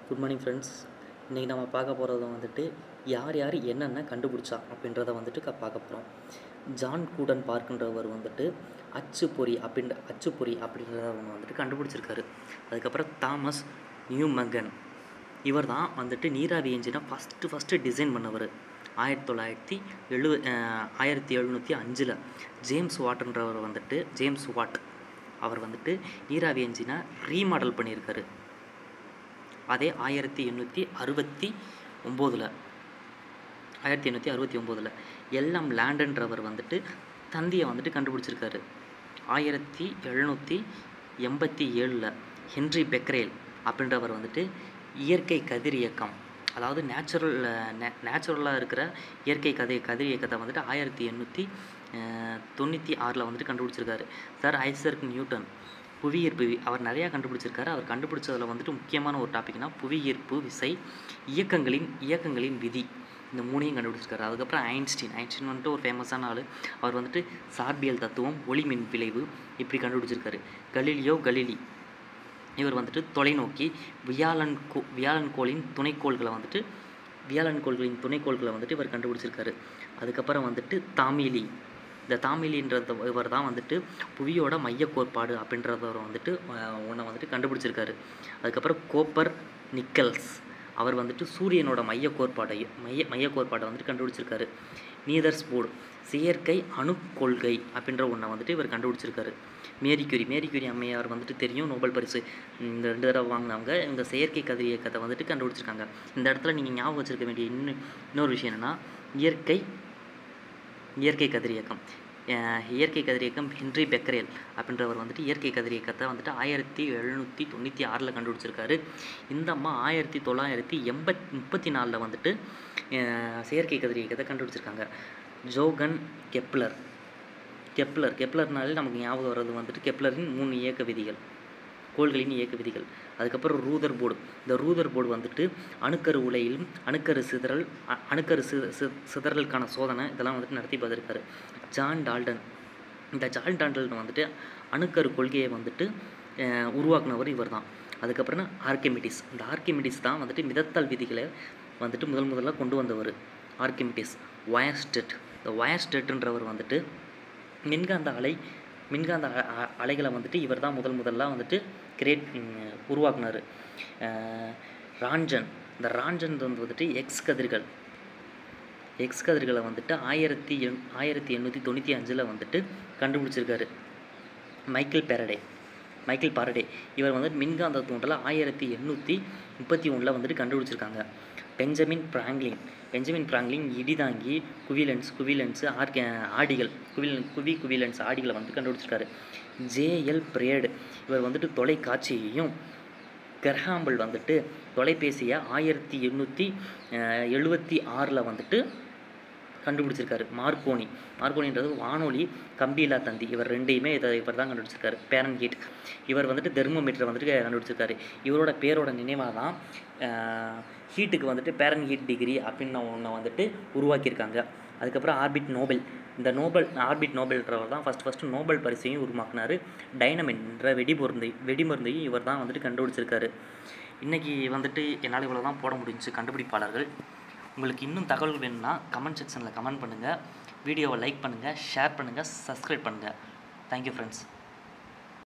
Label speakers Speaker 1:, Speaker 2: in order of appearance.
Speaker 1: good morning friends இன்றைக்கி நம்ம பார்க்க போகிறது வந்துட்டு யார் யார் என்னென்ன கண்டுபிடிச்சா அப்படின்றத வந்துட்டு க பார்க்க போகிறோம் ஜான் கூடன் பார்க்கின்றவர் வந்துட்டு அச்சுப்பொறி அப்படின்ற அச்சுப்பொறி அப்படின்றத ஒன்று வந்துட்டு கண்டுபிடிச்சிருக்காரு அதுக்கப்புறம் தாமஸ் நியூமகன் இவர் தான் வந்துட்டு நீராவி என்ஜினை ஃபஸ்ட்டு ஃபஸ்ட்டு டிசைன் பண்ணவர் ஆயிரத்தி தொள்ளாயிரத்தி எழுவ ஆயிரத்தி எழுநூற்றி அஞ்சில் ஜேம்ஸ் வாட்ன்றவர் வந்துட்டு ஜேம்ஸ் வாட் அவர் வந்துட்டு நீராவி என்ஜினை ரீமாடல் பண்ணியிருக்காரு அதே ஆயிரத்தி எண்ணூற்றி அறுபத்தி ஒம்போதில் ஆயிரத்தி எண்ணூற்றி அறுபத்தி ஒம்போதில் எல்எம் லேண்டன்றவர் வந்துட்டு தந்தியை வந்துட்டு கண்டுபிடிச்சிருக்காரு ஆயிரத்தி எழுநூற்றி எண்பத்தி ஏழில் ஹென்ரி பெக்ரேல் அப்படின்றவர் வந்துட்டு இயற்கை கதிர் இயக்கம் அதாவது நேச்சுரல் நேச்சுரலாக இருக்கிற இயற்கை கதை கதிர் இயக்கத்தை வந்துட்டு ஆயிரத்தி எண்ணூற்றி தொண்ணூற்றி ஆறில் வந்துட்டு கண்டுபிடிச்சிருக்காரு சார் ஐசர்க் நியூட்டன் புவியீர்ப்பு வி- அவர் நிறையா கண்டுபிடிச்சிருக்காரு அவர் கண்டுபிடிச்சதில் வந்துட்டு முக்கியமான ஒரு டாபிக்னா புவியீர்ப்பு விசை இயக்கங்களின் இயக்கங்களின் விதி இந்த மூணையும் கண்டுபிடிச்சிருக்காரு அதுக்கப்புறம் ஐன்ஸ்டீன் ஐன்ஸ்டீன் வந்துட்டு ஒரு ஃபேமஸான ஆள் அவர் வந்துட்டு சார்பியல் தத்துவம் ஒளிமின் விளைவு இப்படி கண்டுபிடிச்சிருக்காரு கலீலியோ கலீலி இவர் வந்துட்டு தொலைநோக்கி வியாழன் கோ வியாழன் கோளின் துணைக்கோள்களை வந்துட்டு வியாழன் கோள்களின் துணைக்கோள்களை வந்துட்டு இவர் கண்டுபிடிச்சிருக்காரு அதுக்கப்புறம் வந்துட்டு தாமிலி இந்த தாமிலின்றது இவர் தான் வந்துட்டு புவியோட மைய கோட்பாடு அப்படின்றவர் வந்துட்டு ஒன்றை வந்துட்டு கண்டுபிடிச்சிருக்காரு அதுக்கப்புறம் கோப்பர் நிக்கல்ஸ் அவர் வந்துட்டு சூரியனோட மைய கோட்பாடை மைய மைய கோட்பாடை வந்துட்டு கண்டுபிடிச்சிருக்காரு நீதர்ஸ் போர்டு செயற்கை அணுக்கொள்கை அப்படின்ற ஒன்றை வந்துட்டு இவர் கண்டுபிடிச்சிருக்காரு மேரி கியூரி மேரி கியூரி அம்மையார் வந்துட்டு தெரியும் நோபல் பரிசு இந்த ரெண்டு தடவை வாங்கினவங்க இந்த செயற்கை கதிர் இயக்கத்தை வந்துட்டு கண்டுபிடிச்சிருக்காங்க இந்த இடத்துல நீங்கள் ஞாபகம் வச்சிருக்க வேண்டிய இன்னும் இன்னொரு விஷயம் என்னென்னா இயற்கை இயற்கை கதிர் இயக்கம் அஹ் இயற்கை கதிர் இயக்கம் ஹென்றி பெக்கரேல் அப்படின்றவர் வந்துட்டு இயற்கை கதிர் இயக்கத்தை வந்துட்டு ஆயிரத்தி எழுநூற்றி தொண்ணூற்றி ஆறில் கண்டுபிடிச்சிருக்காரு இந்த அம்மா ஆயிரத்தி தொள்ளாயிரத்தி எண்பத் முப்பத்தி நாலில் வந்துட்டு அஹ் செயற்கை கதிர் இயக்கத்தை கண்டுபிடிச்சிருக்காங்க ஜோகன் கெப்லர் கெப்லர் கெப்லர்னாலே நமக்கு ஞாபகம் வர்றது வந்துட்டு கெப்லரின் மூணு இயக்க விதிகள் கோள்களின் இயக்க விதிகள் அதுக்கப்புறம் ரூதர் போர்டு இந்த ரூதர் போர்டு வந்துட்டு அணுக்கரு உலையிலும் அணுக்கரு சிதறல் அ- அணுக்கரு சி சி- சிதறலுக்கான சோதனை இதெல்லாம் வந்துட்டு நடத்தி பார்த்துருக்காரு ஜான் டால்டன் இந்த ஜான் டால்டன் வந்துட்டு அணுக்கரு கொள்கையை வந்துட்டு அஹ், உருவாக்குனவர் இவர் தான் அதுக்கப்புறம் ஆர்கிமிடிஸ் இந்த ஆர்கிமிடிஸ் தான் வந்துட்டு மிதத்தல் விதிகளை வந்துட்டு முதல் முதல்ல கொண்டு வந்தவர் ஆர்கிமிடிஸ் வயர்ஸ்டெட் இந்த வயர்ஸ்டெட்டுன்றவர் வந்துட்டு மின்காந்த அலை மின்காந்த அ- அ- அலைகளை வந்துட்டு இவர் தான் முதல் முதல்ல வந்துட்டு கிரியேட் உருவாக்குனார் ராஞ்சன் இந்த ராஞ்சன் வந்து வந்துட்டு எக்ஸ் கதிர்கள் எக்ஸ் கதிர்களை வந்துட்டு ஆயிரத்தி எண் ஆயிரத்தி எண்ணூற்றி தொண்ணூற்றி அஞ்சில் வந்துட்டு கண்டுபிடிச்சிருக்காரு மைக்கேல் பேரடே மைக்கேல் பாரடே இவர் வந்துட்டு மின்காந்த தூண்டலை ஆயிரத்தி எண்ணூற்றி முப்பத்தி ஒன்றில் வந்துட்டு கண்டுபிடிச்சிருக்காங்க பெஞ்சமின் பிராங்க்லின் பெஞ்சமின் பிராங்க்லின் இடிதாங்கி குவிலன்ஸ் குவிலன்ஸ் ஆர்க ஆடிகள் குவில் குவி குவிலன்ஸ் ஆடிகளை வந்து கண்டுபிடிச்சிருக்காரு ஜேஎல் பிரேடு இவர் வந்துட்டு தொலைக்காட்சியையும் கிரஹாம்பல் வந்துட்டு தொலைபேசியை ஆயிரத்தி எண்ணூற்றி எழுபத்தி ஆறில் வந்துட்டு கண்டுபிடிச்சிருக்காரு மார்க்கோனி மார்க்கோனின்றது வானொலி கம்பியில்லா தந்தி இவர் ரெண்டையுமே இதை இவர் தான் கண்டுபிடிச்சிருக்காரு பேரன் ஹீட் இவர் வந்துட்டு தெர்மோமீட்டரை வந்துட்டு கண்டுபிடிச்சிருக்காரு இவரோட பேரோட நினைவாக தான் ஹீட்டுக்கு வந்துட்டு பேரன் ஹீட் டிகிரி அப்படின்னு ஒன்று வந்துட்டு உருவாக்கியிருக்காங்க அதுக்கப்புறம் ஆர்பிட் நோபல் இந்த நோபல் ஆர்பிட் நோபல்ன்றவர் தான் ஃபஸ்ட் ஃபஸ்ட்டு நோபல் பரிசையும் உருவாக்குனார் டைனமின் என்ற வெடிமருந்தை வெடிமருந்தையும் இவர் தான் வந்துட்டு கண்டுபிடிச்சிருக்காரு இன்றைக்கி வந்துட்டு என்னால் இவ்வளோ தான் போட முடிஞ்சுச்சு கண்டுபிடிப்பாளர்கள் உங்களுக்கு இன்னும் தகவல் வேணும்னா கமெண்ட் செக்ஷனில் கமெண்ட் பண்ணுங்கள் வீடியோவை லைக் பண்ணுங்கள் ஷேர் பண்ணுங்கள் சப்ஸ்கிரைப் பண்ணுங்கள் தேங்க்யூ ஃப்ரெண்ட்ஸ்